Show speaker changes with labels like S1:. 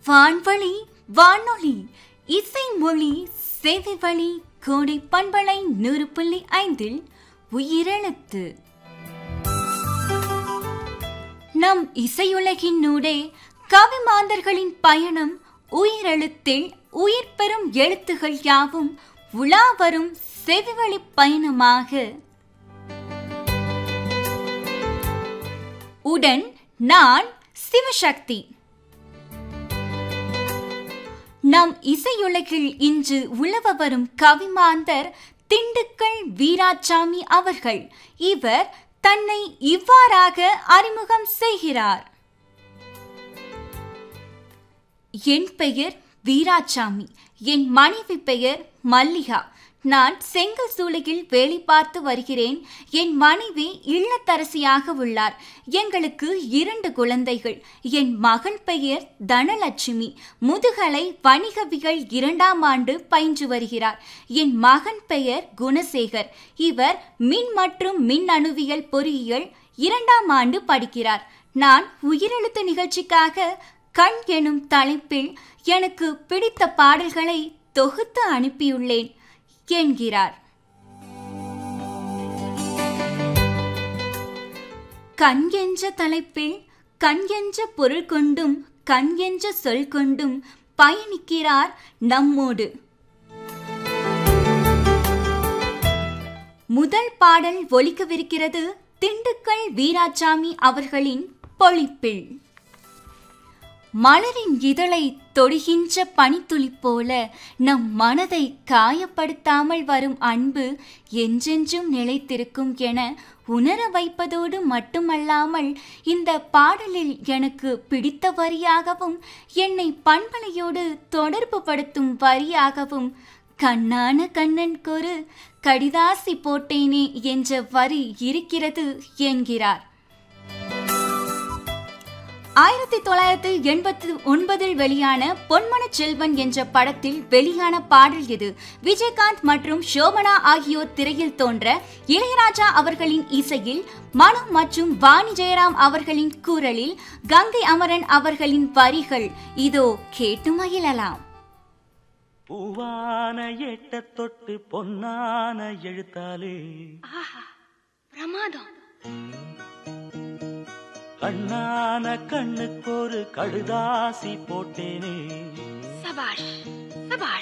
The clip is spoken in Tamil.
S1: வான்வழி வானொலி இசை மொழி சேவை வழி கோடை பண்பலை நூறு புள்ளி ஐந்தில் உயிரெழுத்து நம் இசையுலகினூடே கவிமாந்தர்களின் பயணம் உயிரெழுத்தில் உயிர் பெறும் எழுத்துகள் யாவும் உலா வரும் செவிவழி பயணமாக உடன் நான் சிவசக்தி நம் இசையுலகில் இன்று உலவ வரும் கவிமாந்தர் திண்டுக்கல் வீராசாமி அவர்கள் இவர் தன்னை இவ்வாறாக அறிமுகம் செய்கிறார் என் பெயர் வீராசாமி என் மனைவி பெயர் மல்லிகா நான் செங்கல் சூளையில் வேலை பார்த்து வருகிறேன் என் மனைவி இல்லத்தரசியாக உள்ளார் எங்களுக்கு இரண்டு குழந்தைகள் என் மகன் பெயர் தனலட்சுமி முதுகலை வணிகவியல் இரண்டாம் ஆண்டு பயின்று வருகிறார் என் மகன் பெயர் குணசேகர் இவர் மின் மற்றும் மின் அணுவியல் பொறியியல் இரண்டாம் ஆண்டு படிக்கிறார் நான் உயிரெழுத்து நிகழ்ச்சிக்காக கண் எனும் தலைப்பில் எனக்கு பிடித்த பாடல்களை தொகுத்து அனுப்பியுள்ளேன் என்கிறார் கண் என்ற தலைப்பில் கண் என்ற பொருள் கொண்டும் கண் என்ற சொல் கொண்டும் பயணிக்கிறார் நம்மோடு முதல் பாடல் ஒலிக்கவிருக்கிறது திண்டுக்கல் வீராசாமி அவர்களின் பொழிப்பில் மலரின் இதழை தொடுகின்ற பனித்துளி போல நம் மனதை காயப்படுத்தாமல் வரும் அன்பு என்றென்றும் நிலைத்திருக்கும் என உணர வைப்பதோடு மட்டுமல்லாமல் இந்த பாடலில் எனக்கு பிடித்த வரியாகவும் என்னை பண்பலையோடு தொடர்பு படுத்தும் வரியாகவும் கண்ணான கண்ணன் கொரு கடிதாசி போட்டேனே என்ற வரி இருக்கிறது என்கிறார் ஆயிரத்தி தொள்ளாயிரத்தி எண்பத்தி ஒன்பதில் வெளியான பொன்மன செல்வன் என்ற படத்தில் வெளியான பாடல் இது விஜயகாந்த் மற்றும் ஷோபனா ஆகியோர் திரையில் தோன்ற இளையராஜா அவர்களின் இசையில் மனு மற்றும் வாணி ஜெயராம் அவர்களின் குரலில் கங்கை அமரன் அவர்களின் வரிகள் இதோ கேட்டு மகிழலாம்
S2: பூவான எட்ட தொட்டு பொன்னான எழுத்தாலே
S3: பிரமாதம்
S2: கண்ணான கண்ணுக்கு ஒரு கடுதாசி போட்டேனே
S3: சபாஷ் சபாஷ்